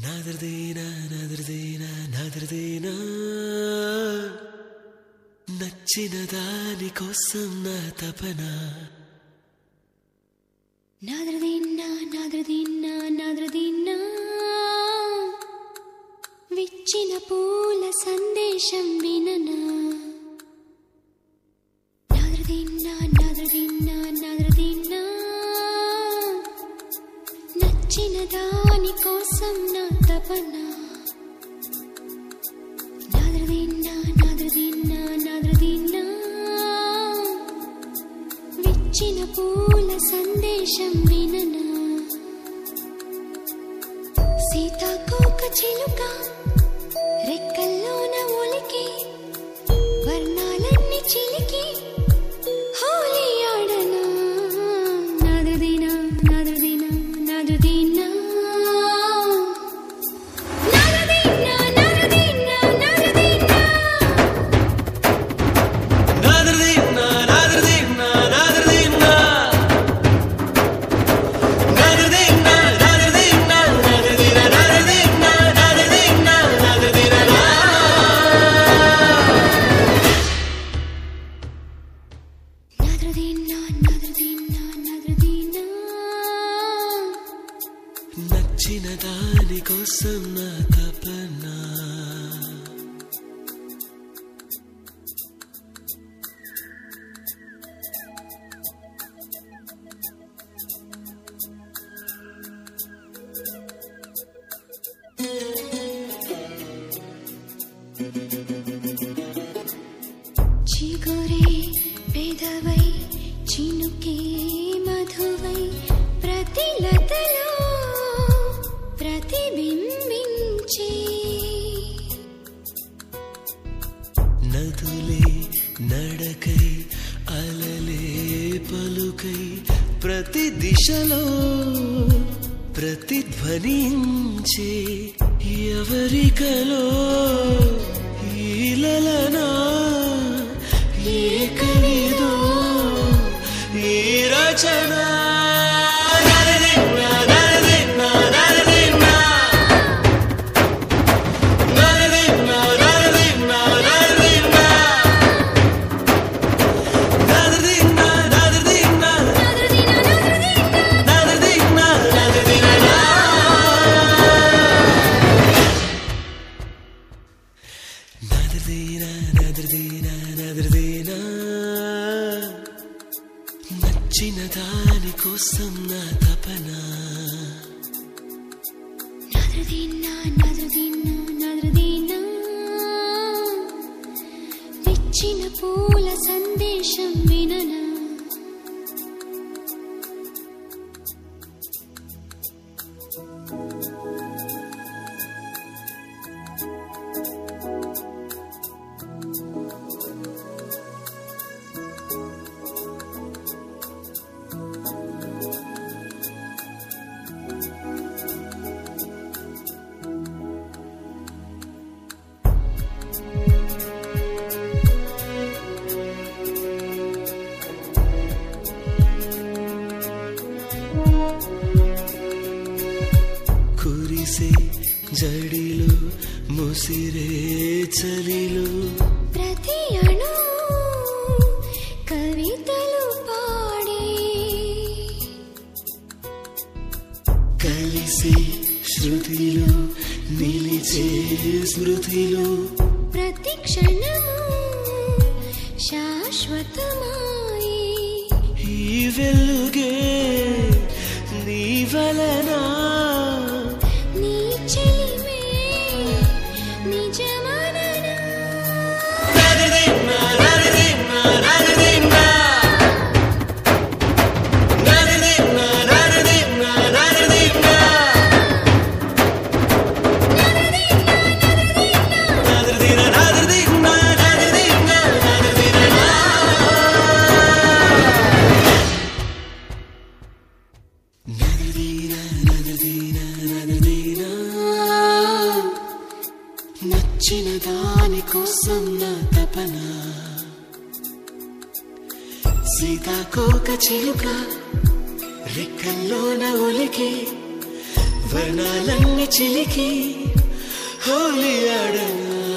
నాదరదేనా నాదరదేనా నాదరదేనా నచ్చిన దాని కోసం నా తపన నాద్రదీన్నా నాద్రదీన్నా నాద్రదీన్నా విచ్చిన పూల సందేశం విననా నాద్రదీన్నా నాద్రదీన్నా నాద్రదీన్నా నచ్చిన దాని కోసం నా తపన నాద్రదీన్నా నాద్రదీన్నా నాద్రదీన్నా విచ్చిన పూల సందేశం విననా సీతాకోక చిలుక రెక్కల్లోన ఒలికి వర్ణాలన్నీ చిలికి హోలీ ఆడనా నాదుదీనా నాదుదీనా నాదుదీనా నాదుదీనా నాదుదీనా నాదుదీనా నాదరదేనా నాదరదేనా నాదరదేనా నాదరదేనా నాదరదేనా నాదరదేనా నాదరదేనా నాదరదేనా నాదరదేనా నాద్రదీన్నా నాద్రదీన్నా నాద్రదీన్నా నచ్చిన దాని కోసం నా తపన చిగురే పెదవై చినుకే మధువై ప్రతిలతలో ప్రతిబింబించే నదులే నడకై అలలే పలుకై ప్రతి దిశలో ప్రతిధ్వనించే ఎవరికలో ఈలలనా ఏ కవిదో ఈ రచన నరదిన్నా, నరదిన్నా, నరదిన్నా. నరదిన్నా, నరదిన్నా, నరదిన్నా. నరదిన్నా, నరదిన్నా, నరదిన్నా, నరదిన్నా. నరదినా, నరదినా, నరదినా. నచ్చిన దాని కోసం నా తపన నాద్రదీన్నా నాద్రదీన్నా నాద్రదీన్నా విచ్చిన పూల సందేశం విననా కురిసే జడిలు ముసిరే చలిలు ప్రతి అణు కవితలు పాడే కలిసి శృతిలు నిలిచే స్మృతిలు ప్రతి క్షణము శాశ్వతమాయి ఈ వెలుగే నీ వలన నీ చెలిమే నిజమననా నరదిన్నా, నరదిన్నా, నరదిన్నా. నరదిన్నా, నరదిన్నా, నరదిన్నా. నరదిన్నా, నరదిన్నా, నరదిన్నా, నరదిన్నా. నరదినా, నరదినా, నరదినా. నచ్చిన దాని కోసం నా తపన సీతాకోక చిలుక రెక్కల్లోన ఒలికి వర్ణాలన్నీ చిలికి హోలీ ఆడనా